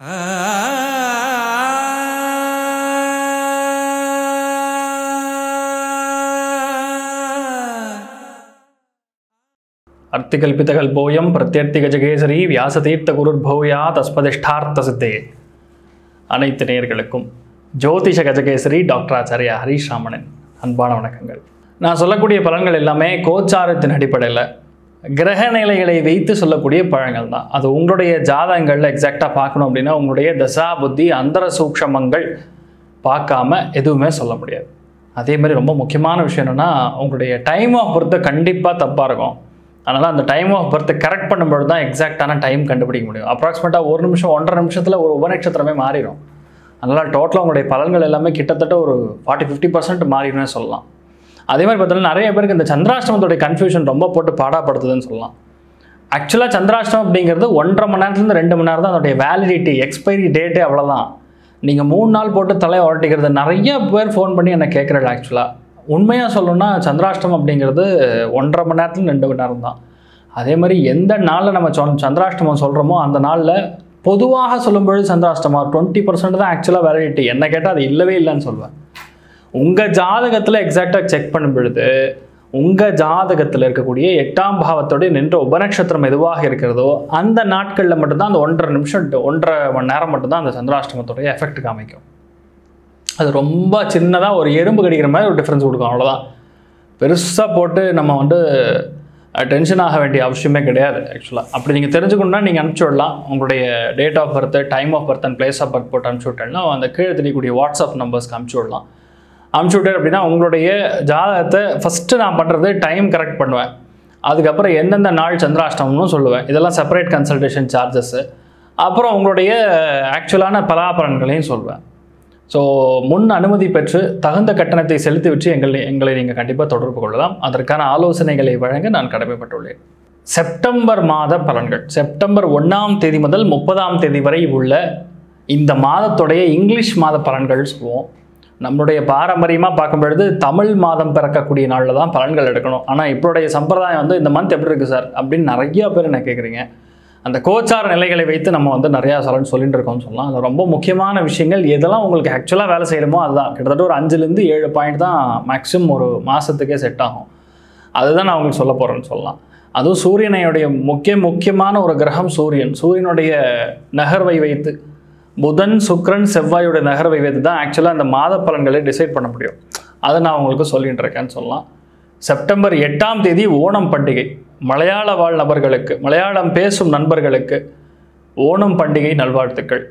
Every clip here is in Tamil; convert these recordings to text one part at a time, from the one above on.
அர்த்திகல்பிதகல்போயம் பிரத்யர்த்திகஜகேசரி வியாசதீர்த்த குருர்பூயா தஸ்மதிஷ்டார்த்த சித்தே அனைத்து நேயர்களுக்கும் ஜோதிஷ கஜகேசரி டாக்டர் ஆச்சாரியா ஹரீஷ் ராமணன் அன்பான வணக்கங்கள் நான் சொல்லக்கூடிய பலன்கள் எல்லாமே கோச்சாரத்தின் அடிப்படையில் கிரக நிலைகளை வைத்து சொல்லக்கூடிய பழங்கள் தான் அது உங்களுடைய ஜாதகங்களில் எக்ஸாக்டாக பார்க்கணும் அப்படின்னா உங்களுடைய தசா புத்தி அந்தர சூக்ஷமங்கள் பார்க்காம எதுவுமே சொல்ல முடியாது அதே மாதிரி ரொம்ப முக்கியமான விஷயம் என்னென்னா உங்களுடைய டைம் ஆஃப் பர்த்து கண்டிப்பாக தப்பாக இருக்கும் அதனால் அந்த டைம் ஆஃப் பர்த்தை கரெக்ட் பண்ணும்போது தான் எக்ஸாக்டான டைம் கண்டுபிடிக்க முடியும் அப்ராக்சிமேட்டாக ஒரு நிமிஷம் ஒன்றரை நிமிஷத்தில் ஒரு உபநட்சத்திரமே மாறிடும் அதனால் டோட்டலாக உங்களுடைய பலன்கள் எல்லாமே கிட்டத்தட்ட ஒரு ஃபார்ட்டி ஃபிஃப்டி பர்சன்ட் மாறிடும்னே சொல்லலாம் அதே மாதிரி பார்த்தீங்கன்னா நிறைய பேருக்கு இந்த சந்திராஷ்டமத்தோடைய கன்ஃபியூஷன் ரொம்ப போட்டு பாடாப்படுத்துதுன்னு சொல்லலாம் ஆக்சுவலாக சந்திராஷ்டமம் அப்படிங்கிறது ஒன்றரை மணி நேரத்துலேருந்து ரெண்டு மணி நேரம் தான் அதோடைய வேலிடிட்டி எக்ஸ்பைரி டேட்டே அவ்வளோதான் நீங்கள் மூணு நாள் போட்டு தலையை உரட்டிக்கிறது நிறைய பேர் ஃபோன் பண்ணி என்னை கேட்குறாள் ஆக்சுவலாக உண்மையாக சொல்லணும்னா சந்திராஷ்டமம் அப்படிங்கிறது ஒன்றரை மணி நேரத்துல ரெண்டு மணி நேரம் தான் அதே மாதிரி எந்த நாளில் நம்ம சொ சந்திராஷ்டமம் சொல்கிறோமோ அந்த நாளில் பொதுவாக சொல்லும்பொழுது சந்திராஷ்டமம் டுவெண்ட்டி பர்சன்ட் தான் ஆக்சுவலாக வேலிடிட்டி என்ன கேட்டால் அது இல்லவே இல்லைன்னு சொல்வேன் உங்கள் ஜாதகத்தில் எக்ஸாக்டாக செக் பண்ணும் பொழுது உங்கள் ஜாதகத்தில் இருக்கக்கூடிய எட்டாம் பாவத்தோடைய நின்ற உபநட்சத்திரம் எதுவாக இருக்கிறதோ அந்த நாட்களில் மட்டும்தான் அந்த ஒன்றரை நிமிஷம் ஒன்றரை மணி நேரம் மட்டும்தான் அந்த சந்திராஷ்டமத்தோடைய எஃபெக்ட் காமிக்கும் அது ரொம்ப சின்னதாக ஒரு எறும்பு கடிக்கிற மாதிரி ஒரு டிஃப்ரென்ஸ் கொடுக்கும் அவ்வளோதான் பெருசாக போட்டு நம்ம வந்து டென்ஷன் ஆக வேண்டிய அவசியமே கிடையாது ஆக்சுவலாக அப்படி நீங்கள் தெரிஞ்சுக்கணுன்னா நீங்கள் அனுப்பிச்சி விடலாம் உங்களுடைய date of birth time of birth and place of birth போட்டு அனுப்பிச்சி விட்டேன்னா அந்த கீழே தெரியக்கூடிய வாட்ஸ்அப் நம்பர்ஸ்க்கு அனுப்பிச்சி விடலாம் அனுப்பிச்சி விட்டேன் அப்படின்னா உங்களுடைய ஜாதகத்தை ஃபஸ்ட்டு நான் பண்ணுறது டைம் கரெக்ட் பண்ணுவேன் அதுக்கப்புறம் எந்தெந்த நாள் சந்திராஷ்டமம்னு சொல்லுவேன் இதெல்லாம் செப்பரேட் கன்சல்டேஷன் சார்ஜஸ்ஸு அப்புறம் உங்களுடைய ஆக்சுவலான பலாபலன்களையும் சொல்வேன் ஸோ முன் அனுமதி பெற்று தகுந்த கட்டணத்தை செலுத்திவிட்டு எங்களை எங்களை நீங்கள் கண்டிப்பாக தொடர்பு கொள்ளலாம் அதற்கான ஆலோசனைகளை வழங்க நான் கடமைப்பட்டுள்ளேன் செப்டம்பர் மாத பலன்கள் செப்டம்பர் ஒன்றாம் தேதி முதல் முப்பதாம் தேதி வரை உள்ள இந்த மாதத்துடைய இங்கிலீஷ் மாத பலன்கள் சொல்லுவோம் நம்மளுடைய பாரம்பரியமாக பார்க்கும் பொழுது தமிழ் மாதம் பிறக்கக்கூடிய நாளில் தான் பலன்கள் எடுக்கணும் ஆனால் இப்போடைய சம்பிரதாயம் வந்து இந்த மந்த் எப்படி இருக்குது சார் அப்படின்னு நிறைய பேர் என்ன கேட்குறீங்க அந்த கோச்சார நிலைகளை வைத்து நம்ம வந்து நிறையா சொல்லன்னு சொல்லிட்டு இருக்கோம்னு சொல்லலாம் அது ரொம்ப முக்கியமான விஷயங்கள் எதெல்லாம் உங்களுக்கு ஆக்சுவலாக வேலை செய்யணுமோ அதுதான் கிட்டத்தட்ட ஒரு அஞ்சுலேருந்து ஏழு பாயிண்ட் தான் மேக்ஸிமம் ஒரு மாதத்துக்கே செட் ஆகும் அதுதான் நான் உங்களுக்கு சொல்ல போகிறேன்னு சொல்லலாம் அதுவும் சூரியனையுடைய முக்கிய முக்கியமான ஒரு கிரகம் சூரியன் சூரியனுடைய நகர்வை வைத்து புதன் சுக்ரன் செவ்வாயோட நகர்வை வைத்து தான் ஆக்சுவலாக அந்த மாத பலன்களை டிசைட் பண்ண முடியும் அதை நான் உங்களுக்கு சொல்லிட்டு இருக்கேன்னு சொல்லலாம் செப்டம்பர் எட்டாம் தேதி ஓணம் பண்டிகை மலையாள வாழ் நபர்களுக்கு மலையாளம் பேசும் நண்பர்களுக்கு ஓணம் பண்டிகை நல்வாழ்த்துக்கள்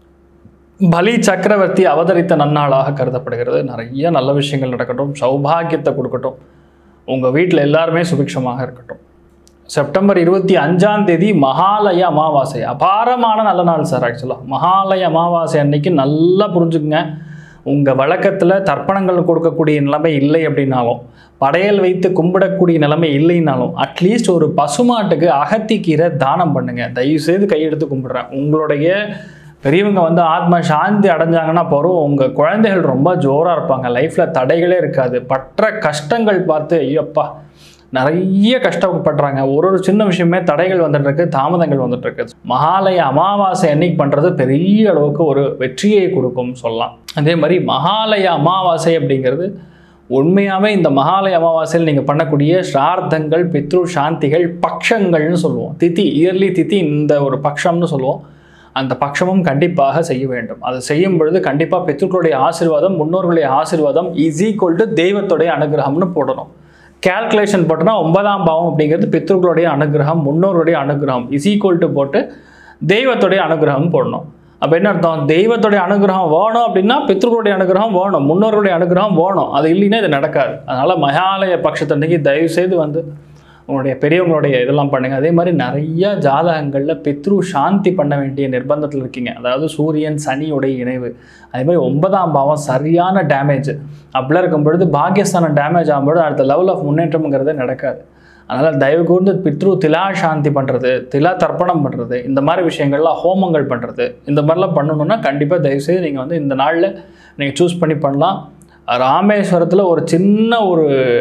பலி சக்கரவர்த்தி அவதரித்த நன்னாளாக கருதப்படுகிறது நிறைய நல்ல விஷயங்கள் நடக்கட்டும் சௌபாகியத்தை கொடுக்கட்டும் உங்கள் வீட்டில் எல்லாருமே சுபிக்ஷமாக இருக்கட்டும் செப்டம்பர் இருபத்தி அஞ்சாம் தேதி மகாலய அமாவாசை அபாரமான நல்ல நாள் சார் ஆக்சுவலாக மகாலய அமாவாசை அன்னைக்கு நல்லா புரிஞ்சுக்குங்க உங்கள் வழக்கத்தில் தர்ப்பணங்கள் கொடுக்கக்கூடிய நிலைமை இல்லை அப்படின்னாலும் படையல் வைத்து கும்பிடக்கூடிய நிலைமை இல்லைனாலும் அட்லீஸ்ட் ஒரு பசுமாட்டுக்கு அகத்திக்கீரை தானம் பண்ணுங்கள் தயவுசெய்து கையெடுத்து கும்பிடுறேன் உங்களுடைய பெரியவங்க வந்து ஆத்ம சாந்தி அடைஞ்சாங்கன்னா போகிறோம் உங்கள் குழந்தைகள் ரொம்ப ஜோராக இருப்பாங்க லைஃப்பில் தடைகளே இருக்காது பற்ற கஷ்டங்கள் பார்த்து ஐயப்பா நிறைய கஷ்டப்படுறாங்க ஒரு ஒரு சின்ன விஷயமே தடைகள் வந்துட்டு இருக்கு தாமதங்கள் வந்துட்டு இருக்கு மகாலய அமாவாசை அன்னைக்கு பண்ணுறது பெரிய அளவுக்கு ஒரு வெற்றியை கொடுக்கும் சொல்லலாம் அதே மாதிரி மகாலய அமாவாசை அப்படிங்கிறது உண்மையாகவே இந்த மகாலய அமாவாசையில் நீங்கள் பண்ணக்கூடிய ஸ்ரார்த்தங்கள் பித்ரு சாந்திகள் பக்ஷங்கள்னு சொல்லுவோம் திதி இயர்லி திதி இந்த ஒரு பக்ஷம்னு சொல்லுவோம் அந்த பட்சமும் கண்டிப்பாக செய்ய வேண்டும் அது செய்யும் பொழுது கண்டிப்பாக பித்ருக்களுடைய ஆசீர்வாதம் முன்னோர்களுடைய ஆசீர்வாதம் இஸ் ஈக்குவல் டு தெய்வத்துடைய அனுகிரகம்னு போடணும் கேல்குலேஷன் போட்டோன்னா ஒன்பதாம் பாவம் அப்படிங்கிறது பித்ருக்களுடைய அனுகிரகம் முன்னோர்களுடைய அனுகிரகம் இஸ் ஈக்குவல் டு போட்டு தெய்வத்துடைய அனுகிரகம் போடணும் அப்போ என்ன அர்த்தம் தெய்வத்துடைய அனுகிரகம் வேணும் அப்படின்னா பித்ருக்களுடைய அனுகிரகம் வேணும் முன்னோர்களுடைய அனுகிரகம் வேணும் அது இல்லைன்னா இது நடக்காது அதனால் மகாலய பட்சத்தன்னைக்கு தயவு செய்து வந்து உங்களுடைய பெரியவங்களுடைய இதெல்லாம் பண்ணுங்கள் அதே மாதிரி நிறைய ஜாதகங்களில் பித்ரு சாந்தி பண்ண வேண்டிய நிர்பந்தத்தில் இருக்கீங்க அதாவது சூரியன் சனியுடைய இணைவு அதே மாதிரி ஒன்பதாம் பாவம் சரியான டேமேஜ் அப்படிலாம் இருக்கும் பொழுது பாகியஸ்தானம் டேமேஜ் ஆகும்போது அடுத்த லெவல் ஆஃப் முன்னேற்றம்ங்கிறதே நடக்காது அதனால் தயவு கூர்ந்து பித்ரு திலா சாந்தி பண்ணுறது திலா தர்ப்பணம் பண்ணுறது இந்த மாதிரி விஷயங்கள்லாம் ஹோமங்கள் பண்ணுறது இந்த மாதிரிலாம் பண்ணணுன்னா கண்டிப்பாக தயவுசெய்து நீங்கள் வந்து இந்த நாளில் நீங்கள் சூஸ் பண்ணி பண்ணலாம் ராமேஸ்வரத்தில் ஒரு சின்ன ஒரு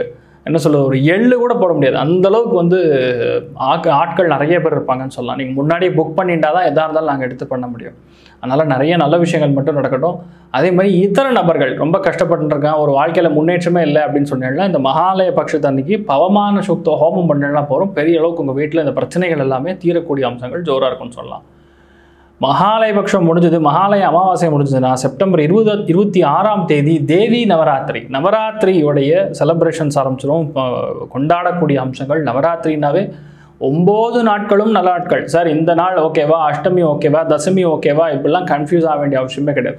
என்ன சொல்ல ஒரு எள்ளு கூட போட முடியாது அந்த அளவுக்கு வந்து ஆக்க ஆட்கள் நிறைய பேர் இருப்பாங்கன்னு சொல்லலாம் நீங்கள் முன்னாடியே புக் பண்ணிட்டா தான் எதாக இருந்தாலும் நாங்கள் எடுத்து பண்ண முடியும் அதனால் நிறைய நல்ல விஷயங்கள் மட்டும் நடக்கட்டும் அதே மாதிரி இதர நபர்கள் ரொம்ப கஷ்டப்பட்டு இருக்கான் ஒரு வாழ்க்கையில் முன்னேற்றமே இல்லை அப்படின்னு சொன்னீங்கன்னா இந்த மகாலய பட்சத்து அன்னைக்கு பவமான சுக்த ஹோமம் பண்ணலாம் போகிறோம் பெரிய அளவுக்கு உங்கள் வீட்டில் இந்த பிரச்சனைகள் எல்லாமே தீரக்கூடிய அம்சங்கள் ஜோராக இருக்கும்னு சொல்லலாம் மகாலய பட்சம் முடிஞ்சது மகாலய அமாவாசை முடிஞ்சதுன்னா செப்டம்பர் இருபது இருபத்தி ஆறாம் தேதி தேவி நவராத்திரி நவராத்திரியோடைய செலப்ரேஷன்ஸ் ஆரம்பிச்சிடும் இப்போ கொண்டாடக்கூடிய அம்சங்கள் நவராத்திரினாவே ஒம்பது நாட்களும் நல்ல நாட்கள் சார் இந்த நாள் ஓகேவா அஷ்டமி ஓகேவா தசமி ஓகேவா இப்படிலாம் கன்ஃபியூஸ் ஆக வேண்டிய அவசியமே கிடையாது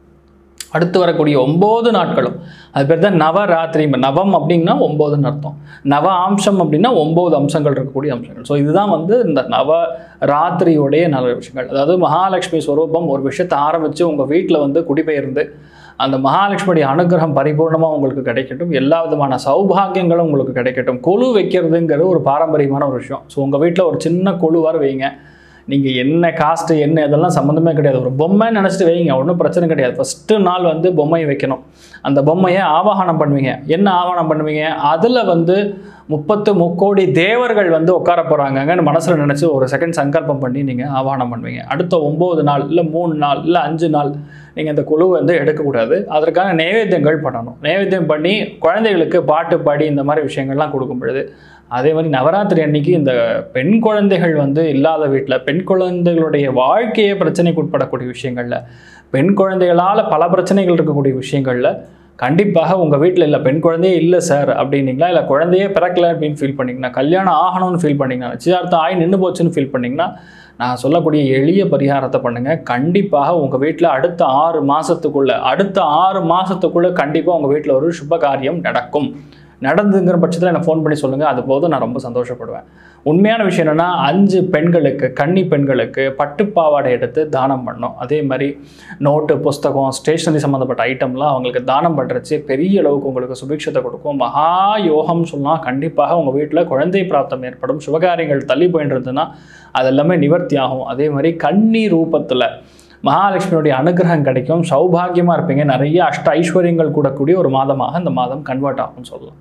அடுத்து வரக்கூடிய ஒம்பது நாட்களும் அது பேர் தான் நவராத்திரி நவம் அப்படின்னா ஒம்போதுன்னு அர்த்தம் நவ அம்சம் அப்படின்னா ஒம்பது அம்சங்கள் இருக்கக்கூடிய அம்சங்கள் ஸோ இதுதான் வந்து இந்த நவ ராத்திரியோடைய நல்ல விஷயங்கள் அதாவது மகாலட்சுமி ஸ்வரூபம் ஒரு விஷயத்தை ஆரம்பித்து உங்கள் வீட்டில் வந்து குடிபெயர்ந்து அந்த மகாலட்சுமியுடைய அனுகிரகம் பரிபூர்ணமாக உங்களுக்கு கிடைக்கட்டும் எல்லா விதமான சௌபாகியங்களும் உங்களுக்கு கிடைக்கட்டும் கொலு வைக்கிறதுங்கிறது ஒரு பாரம்பரியமான ஒரு விஷயம் ஸோ உங்கள் வீட்டில் ஒரு சின்ன கொலுவார் வைங்க நீங்கள் என்ன காஸ்ட்டு என்ன இதெல்லாம் சம்மந்தமே கிடையாது ஒரு பொம்மை நினச்சிட்டு வைங்க ஒன்றும் பிரச்சனை கிடையாது ஃபஸ்ட்டு நாள் வந்து பொம்மையை வைக்கணும் அந்த பொம்மையை ஆவாகனம் பண்ணுவீங்க என்ன ஆவாகனம் பண்ணுவீங்க அதில் வந்து முப்பத்து முக்கோடி தேவர்கள் வந்து உட்கார போகிறாங்கன்னு மனசில் நினச்சி ஒரு செகண்ட் சங்கல்பம் பண்ணி நீங்கள் ஆவாகனம் பண்ணுவீங்க அடுத்த ஒம்பது நாள் இல்லை மூணு நாள் இல்லை அஞ்சு நாள் நீங்கள் இந்த குழு வந்து எடுக்கக்கூடாது அதற்கான நைவேத்தியங்கள் பண்ணணும் நைவேத்தியம் பண்ணி குழந்தைகளுக்கு பாட்டு பாடி இந்த மாதிரி விஷயங்கள்லாம் கொடுக்கும் பொழுது அதே மாதிரி நவராத்திரி அன்னைக்கு இந்த பெண் குழந்தைகள் வந்து இல்லாத வீட்டில் பெண் குழந்தைகளுடைய வாழ்க்கையே பிரச்சனைக்கு உட்படக்கூடிய விஷயங்களில் பெண் குழந்தைகளால் பல பிரச்சனைகள் இருக்கக்கூடிய விஷயங்களில் கண்டிப்பாக உங்கள் வீட்டில் இல்லை பெண் குழந்தையே இல்லை சார் அப்படின்னீங்களா இல்லை குழந்தையே பிறக்கல அப்படின்னு ஃபீல் பண்ணிங்கன்னா கல்யாணம் ஆகணும்னு ஃபீல் பண்ணிங்கன்னா நிச்சயார்த்தம் ஆகி நின்று போச்சுன்னு ஃபீல் பண்ணிங்கன்னா நான் சொல்லக்கூடிய எளிய பரிகாரத்தை பண்ணுங்கள் கண்டிப்பாக உங்கள் வீட்டில் அடுத்த ஆறு மாதத்துக்குள்ளே அடுத்த ஆறு மாதத்துக்குள்ளே கண்டிப்பாக உங்கள் வீட்டில் ஒரு சுப காரியம் நடக்கும் நடந்துங்கிற பட்சத்தில் எனக்கு ஃபோன் பண்ணி சொல்லுங்கள் அது போதும் நான் ரொம்ப சந்தோஷப்படுவேன் உண்மையான விஷயம் என்னென்னா அஞ்சு பெண்களுக்கு கன்னி பெண்களுக்கு பட்டுப்பாவாடை எடுத்து தானம் பண்ணோம் அதே மாதிரி நோட்டு புஸ்தகம் ஸ்டேஷனரி சம்மந்தப்பட்ட ஐட்டம்லாம் அவங்களுக்கு தானம் பண்ணுறச்சு பெரிய அளவுக்கு உங்களுக்கு சுபிக்ஷத்தை கொடுக்கும் மகா யோகம் சொன்னால் கண்டிப்பாக உங்கள் வீட்டில் குழந்தை பிராப்தம் ஏற்படும் சுபகாரியங்கள் தள்ளி போயிட்டு இருந்ததுன்னா அது எல்லாமே நிவர்த்தி ஆகும் அதே மாதிரி கன்னி ரூபத்தில் மகாலட்சுமியுடைய அனுகிரகம் கிடைக்கும் சௌபாகியமாக இருப்பீங்க நிறைய அஷ்ட ஐஸ்வர்யங்கள் கூடக்கூடிய ஒரு மாதமாக இந்த மாதம் கன்வெர்ட் ஆகும்னு சொல்லலாம்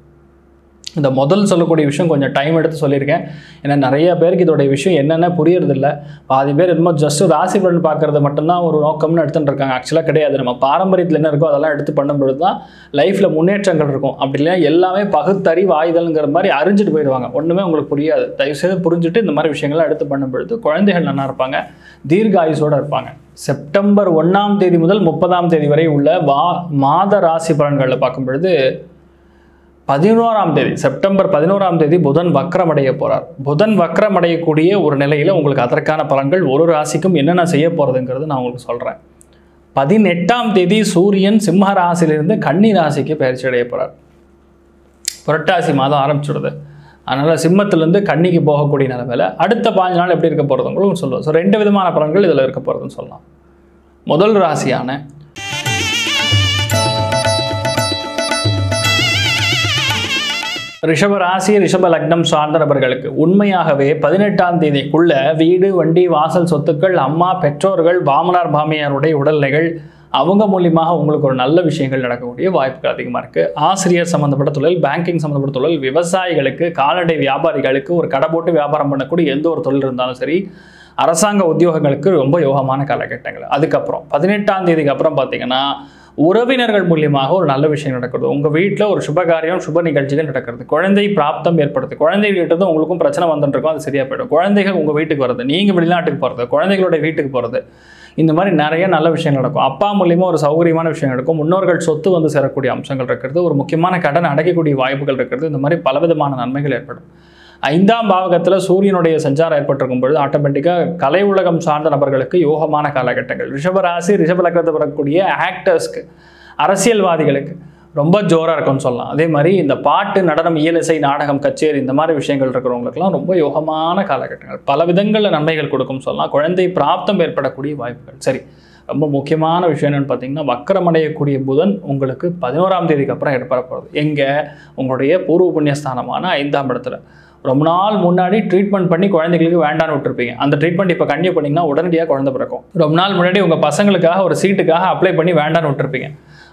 இந்த முதல் சொல்லக்கூடிய விஷயம் கொஞ்சம் டைம் எடுத்து சொல்லியிருக்கேன் ஏன்னா நிறைய பேருக்கு இதோடைய விஷயம் என்னென்ன புரியறதில்ல பாதி பேர் என்னமோ ஜஸ்ட் ராசி பலன் பார்க்கறது மட்டும்தான் ஒரு நோக்கம்னு எடுத்துட்டு இருக்காங்க ஆக்சுவலாக கிடையாது நம்ம பாரம்பரியத்தில் என்ன இருக்கோ அதெல்லாம் எடுத்து பண்ணும்பொழுது தான் லைஃப்பில் முன்னேற்றங்கள் இருக்கும் அப்படி இல்லைன்னா எல்லாமே பகுத்தறிவு ஆயுதல்ங்கிற மாதிரி அறிஞ்சிட்டு போயிடுவாங்க ஒன்றுமே உங்களுக்கு புரியாது தயவுசெய்து புரிஞ்சுட்டு இந்த மாதிரி விஷயங்கள்லாம் எடுத்து பண்ணும்பொழுது குழந்தைகள் நல்லா இருப்பாங்க தீர்க்க ஆயுசோடு இருப்பாங்க செப்டம்பர் ஒன்றாம் தேதி முதல் முப்பதாம் தேதி வரை உள்ள வா மாத ராசி பலன்களில் பார்க்கும் பொழுது பதினோராம் தேதி செப்டம்பர் பதினோராம் தேதி புதன் வக்ரமடைய போகிறார் புதன் வக்ரமடையக்கூடிய ஒரு நிலையில் உங்களுக்கு அதற்கான பலன்கள் ஒரு ராசிக்கும் என்னென்ன செய்ய போகிறதுங்கிறது நான் உங்களுக்கு சொல்கிறேன் பதினெட்டாம் தேதி சூரியன் சிம்ம ராசியிலிருந்து கன்னி ராசிக்கு பயிற்சி அடைய போகிறார் புரட்டாசி மாதம் ஆரம்பிச்சுடுது அதனால் சிம்மத்திலேருந்து கன்னிக்கு போகக்கூடிய நிலமையில் அடுத்த பாஞ்சு நாள் எப்படி இருக்க போகிறதுங்களும் சொல்லுவோம் ஸோ ரெண்டு விதமான பலன்கள் இதில் இருக்க போகிறதுன்னு சொல்லலாம் முதல் ராசியான ரிஷப ராசி ரிஷப லக்னம் சார்ந்த நபர்களுக்கு உண்மையாகவே பதினெட்டாம் தேதிக்குள்ள வீடு வண்டி வாசல் சொத்துக்கள் அம்மா பெற்றோர்கள் பாமனார் பாமியாருடைய உடல்நிலைகள் அவங்க மூலியமாக உங்களுக்கு ஒரு நல்ல விஷயங்கள் நடக்கக்கூடிய வாய்ப்புகள் அதிகமாக இருக்குது ஆசிரியர் சம்மந்தப்பட்ட தொழில் பேங்கிங் சம்மந்தப்பட்ட தொழில் விவசாயிகளுக்கு கால்நடை வியாபாரிகளுக்கு ஒரு கடை போட்டு வியாபாரம் பண்ணக்கூடிய எந்த ஒரு தொழில் இருந்தாலும் சரி அரசாங்க உத்தியோகங்களுக்கு ரொம்ப யோகமான காலகட்டங்கள் அதுக்கப்புறம் பதினெட்டாம் தேதிக்கு அப்புறம் பார்த்தீங்கன்னா உறவினர்கள் மூலியமாக ஒரு நல்ல விஷயம் நடக்கிறது உங்கள் வீட்டில் ஒரு சுபகாரியம் சுப நிகழ்ச்சிகள் நடக்கிறது குழந்தை பிராப்தம் ஏற்படுது குழந்தைகிட்ட உங்களுக்கும் பிரச்சனை வந்துட்டு இருக்கும் அது சரியாக போயிடும் குழந்தைகள் உங்கள் வீட்டுக்கு வருது நீங்கள் வெளிநாட்டுக்கு போகிறது குழந்தைகளோட வீட்டுக்கு போகிறது இந்த மாதிரி நிறைய நல்ல விஷயங்கள் நடக்கும் அப்பா மூலியமா ஒரு சௌகரியமான விஷயம் நடக்கும் முன்னோர்கள் சொத்து வந்து சேரக்கூடிய அம்சங்கள் இருக்கிறது ஒரு முக்கியமான கடன் அடைக்கக்கூடிய வாய்ப்புகள் இருக்கிறது இந்த மாதிரி பலவிதமான நன்மைகள் ஏற்படும் ஐந்தாம் பாவகத்தில் சூரியனுடைய சஞ்சாரம் ஏற்பட்டிருக்கும் பொழுது ஆட்டோமேட்டிக்காக கலை உலகம் சார்ந்த நபர்களுக்கு யோகமான காலகட்டங்கள் ரிஷபராசி ரிஷப லக்னத்தில் வரக்கூடிய ஆக்டர்ஸ்க்கு அரசியல்வாதிகளுக்கு ரொம்ப ஜோராக இருக்கும்னு சொல்லலாம் அதே மாதிரி இந்த பாட்டு நடனம் இயலிசை நாடகம் கச்சேரி இந்த மாதிரி விஷயங்கள் இருக்கிறவங்களுக்குலாம் ரொம்ப யோகமான காலகட்டங்கள் பல விதங்களில் நன்மைகள் கொடுக்கும் சொல்லலாம் குழந்தை பிராப்தம் ஏற்படக்கூடிய வாய்ப்புகள் சரி ரொம்ப முக்கியமான விஷயம் என்னென்னு பார்த்தீங்கன்னா வக்கரமடையக்கூடிய புதன் உங்களுக்கு பதினோராம் தேதிக்கு அப்புறம் ஏற்பட போகிறது எங்கே உங்களுடைய பூர்வ புண்ணியஸ்தானமான ஐந்தாம் இடத்துல ரொம்ப நாள் முன்னாடி ட்ரீட்மெண்ட் பண்ணி குழந்தைகளுக்கு வேண்டான்னு விட்டுருப்பீங்க அந்த ட்ரீட்மெண்ட் இப்போ கண்டினியூ பண்ணிங்கன்னா உடனடியாக குழந்தை பிறக்கும் ரொம்ப நாள் முன்னாடி உங்கள் பசங்களுக்காக ஒரு சீட்டுக்காக அப்ளை பண்ணி வேண்டான்னு விட்டுருப்பீங்க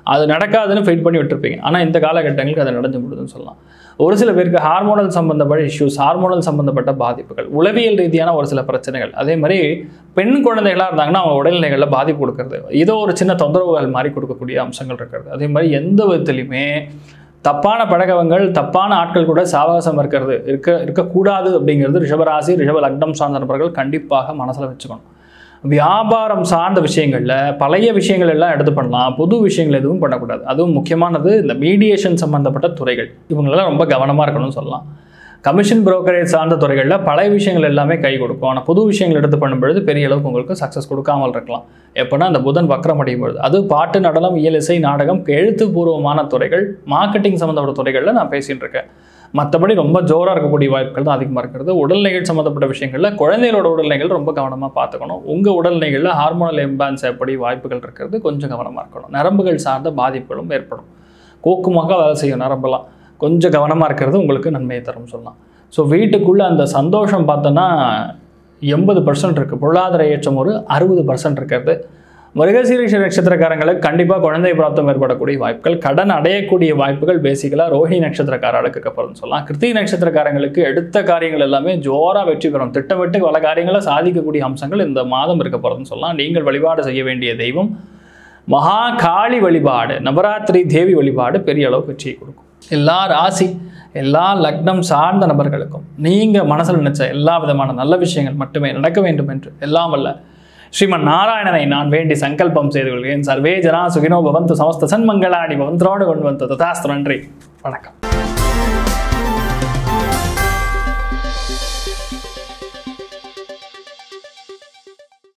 அது நடக்காதுன்னு ஃபைட் பண்ணி விட்டுருப்பீங்க ஆனால் இந்த காலகட்டங்களுக்கு அது நடந்து முடியுதுன்னு சொல்லலாம் ஒரு சில பேருக்கு ஹார்மோனல் சம்பந்தப்பட்ட இஷ்யூஸ் ஹார்மோனல் சம்பந்தப்பட்ட பாதிப்புகள் உளவியல் ரீதியான ஒரு சில பிரச்சனைகள் அதே மாதிரி பெண் குழந்தைகளாக இருந்தாங்கன்னா அவங்க உடல்நிலைகளில் பாதிப்பு கொடுக்கறது ஏதோ ஒரு சின்ன தொந்தரவுகள் மாதிரி கொடுக்கக்கூடிய அம்சங்கள் இருக்கிறது அதே மாதிரி எந்த விதத்துலையுமே தப்பான பழக்கவங்கள் தப்பான ஆட்கள் கூட சாவகாசம் இருக்கிறது இருக்க இருக்கக்கூடாது அப்படிங்கிறது ரிஷபராசி ரிஷப லக்னம் சார்ந்த நபர்கள் கண்டிப்பாக மனசில் வச்சுக்கணும் வியாபாரம் சார்ந்த விஷயங்களில் பழைய விஷயங்கள் எல்லாம் எடுத்து பண்ணலாம் புது விஷயங்கள் எதுவும் பண்ணக்கூடாது அதுவும் முக்கியமானது இந்த மீடியேஷன் சம்மந்தப்பட்ட துறைகள் இவங்களெல்லாம் ரொம்ப கவனமாக இருக்கணும்னு சொல்லலாம் கமிஷன் புரோக்கரேஜ் சார்ந்த துறைகளில் பழைய விஷயங்கள் எல்லாமே கை கொடுக்கும் ஆனால் புது விஷயங்கள் எடுத்து பண்ணும்பொழுது பெரிய அளவுக்கு உங்களுக்கு சக்ஸஸ் கொடுக்காமல் இருக்கலாம் எப்போனா அந்த புதன் வக்கரம் அடையும் பொழுது அது பாட்டு நடனம் இயல் இசை நாடகம் எழுத்துப்பூர்வமான துறைகள் மார்க்கெட்டிங் சம்மந்தப்பட்ட துறைகளில் நான் பேசிகிட்டு இருக்கேன் மற்றபடி ரொம்ப ஜோராக இருக்கக்கூடிய வாய்ப்புகள் தான் அதிகமாக இருக்கிறது உடல்நிலைகள் சம்மந்தப்பட்ட விஷயங்களில் குழந்தைகளோட உடல்நிலைகள் ரொம்ப கவனமாக பார்த்துக்கணும் உங்கள் உடல்நிலைகளில் ஹார்மோனல் இம்பேலன்ஸ் எப்படி வாய்ப்புகள் இருக்கிறது கொஞ்சம் கவனமாக இருக்கணும் நரம்புகள் சார்ந்த பாதிப்புகளும் ஏற்படும் கோக்குமாக வேலை செய்யும் நரம்பெல்லாம் கொஞ்சம் கவனமாக இருக்கிறது உங்களுக்கு நன்மையை தரும் சொல்லலாம் ஸோ வீட்டுக்குள்ளே அந்த சந்தோஷம் பார்த்தோன்னா எண்பது பர்சன்ட் இருக்குது பொருளாதார ஏற்றம் ஒரு அறுபது பர்சன்ட் இருக்கிறது மிருகசீரிஷ நட்சத்திரக்காரங்களுக்கு கண்டிப்பாக குழந்தை பிராப்தம் ஏற்படக்கூடிய வாய்ப்புகள் கடன் அடையக்கூடிய வாய்ப்புகள் பேசிக்கலாக ரோஹிணி நட்சத்திரக்காரர்களுக்கு அப்புறம் சொல்லலாம் கிருத்திகை நட்சத்திரக்காரங்களுக்கு எடுத்த காரியங்கள் எல்லாமே ஜோராக வெற்றி பெறும் திட்டமிட்டு பல காரியங்களை சாதிக்கக்கூடிய அம்சங்கள் இந்த மாதம் இருக்க போகிறதுன்னு சொல்லலாம் நீங்கள் வழிபாடு செய்ய வேண்டிய தெய்வம் மகா காளி வழிபாடு நவராத்திரி தேவி வழிபாடு பெரிய அளவுக்கு வெற்றியை கொடுக்கும் எல்லா ராசி எல்லா லக்னம் சார்ந்த நபர்களுக்கும் நீங்கள் மனசில் நினைச்ச எல்லா விதமான நல்ல விஷயங்கள் மட்டுமே நடக்க வேண்டும் என்று எல்லாம் வல்ல ஸ்ரீமன் நாராயணனை நான் வேண்டி சங்கல்பம் செய்து கொள்கிறேன் சர்வே ஜனா சுகினோ பவந்து சமஸ்த சன்மங்களாணி பவந்தரோடு கொண்டு வந்து ததாஸ்து நன்றி வணக்கம்